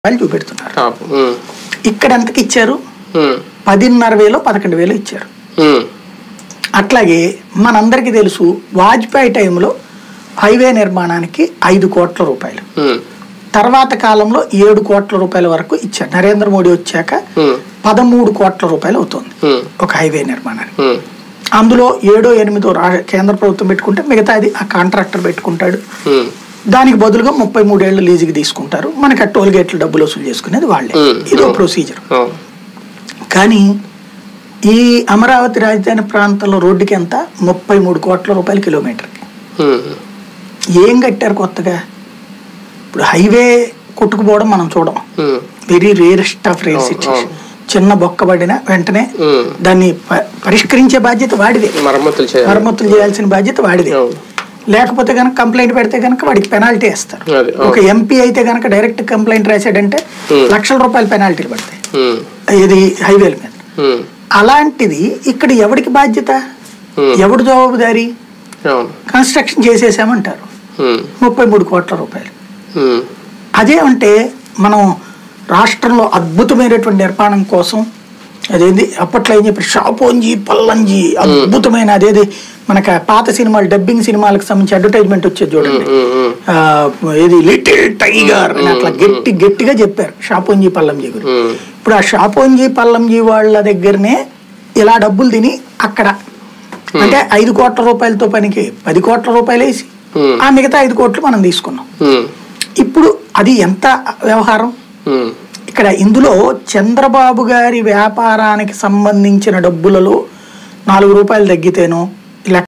రూపాయలు చూపెడుతున్నారు టాప్ ఉమ్, ఇక్కడ ఎంతకి ఇచ్చారు ఉమ్, పదిన్నర వేలు పదకొండు వేలు ఇచ్చారు ఉమ్, అట్లాగే మనందరికీ తెలుసు వాజ్పేయి టైంలో హైవే నిర్మాణానికి ఐదు కోట్ల రూపాయలు ఉమ్, తర్వాత కాలంలో ఏడు కోట్ల రూపాయల వరకు ఇచ్చారు నరేంద్ర మోడీ వచ్చాక ఉమ్, పదమూడు కోట్ల రూపాయలు అవుతుంది ఉమ్, ఒక హైవే నిర్మాణానికి ఉమ్, అందులో ఏడో ఎనిమిదో రా కేంద్ర ప్రభుత్వం పెట్టుకుంటే మిగతాది ఆ కాంట్రాక్టర్ పెట్టుకుంటాడు ఉమ్, దానికి బదులుగా ముప్పై మూడేళ్లు లీజుకి తీసుకుంటారు మనకి ఆ టోల్ గేట్లు డబ్బులు వసూలు చేసుకునేది వాళ్ళే Hmm. ఇదో Hmm. ప్రొసీజర్ అవును. కానీ ఈ అమరావతి రాజధాని ప్రాంతంలో రోడ్డుకి ఎంత ముప్పై మూడు కోట్ల రూపాయలు కిలోమీటర్కి ఉమ్, ఏం కట్టారు కొత్తగా ఇప్పుడు హైవే కొట్టుకుపోవడం మనం చూడం um, very rarest of rare అవును, సిచ్యువేషన్ చిన్న బొక్క పడిన వెంటనే ఉమ్. దాన్ని ప- పరిష్కరించే బాధ్యత వాడిదే మరమ్మతులు చేయాలి మరమ్మతులు చేయాల్సిన బాధ్యత వాడిదే అవును. లేకపోతే కనుక కంప్లైంట్ పెడితే కనుక వాడికి పెనాల్టీ వేస్తారు అది, అవును. ఒక ఎంపీ అయితే కనుక డైరెక్ట్ కంప్లైంట్ రాశాడంటే Hmm. లక్షల రూపాయల పెనాల్టీలు పడతాయి ఉమ్, ఇది హైవేల మీద ఉమ్, అలాంటిది ఇక్కడ ఎవరికి బాధ్యత Hmm. ఎవడు జవాబుదారీ అవును. కన్స్ట్రక్షన్ చేసేసామంటారు ఉమ్, ముప్పై మూడు కోట్ల రూపాయలు ఉమ్, అదే అంటే మనం రాష్ట్రంలో అద్భుతమైనటువంటి నిర్మాణం కోసం అదేంది అప్పట్లో ఏం చెప్పి షాపోంజీ పల్లంజీ అద్భుతమైన అదేది మనకు ఆ పాత సినిమాలు డబ్బింగ్ సినిమాలకు సంబంధించి అడ్వర్టైజ్మెంట్ వచ్చేది చూడండి ఉమ్, ఉమ్, ఆ, ఏది లిటిల్ టైగర్ అని అట్లా గట్టి గట్టిగా చెప్పారు షాపోంజీ పల్లంజీ గురించి ఉమ్, ఇప్పుడు ఆ షాపోంజీ పల్లంజీ వాళ్ళ దగ్గరనే ఇలా డబ్బులు తిని అక్కడ అంటే ఐదు కోట్ల రూపాయలతో పనికి పది కోట్ల రూపాయలు వేసి Hmm. ఆ మిగతా ఐదు కోట్లు మనం తీసుకున్నాం ఉమ్, ఇప్పుడు అది ఎంత వ్యవహారం ఉమ్, ఇక్కడ ఇందులో చంద్రబాబు గారి వ్యాపారానికి సంబంధించిన డబ్బులలో నాలుగు రూపాయలు తగ్గితేనో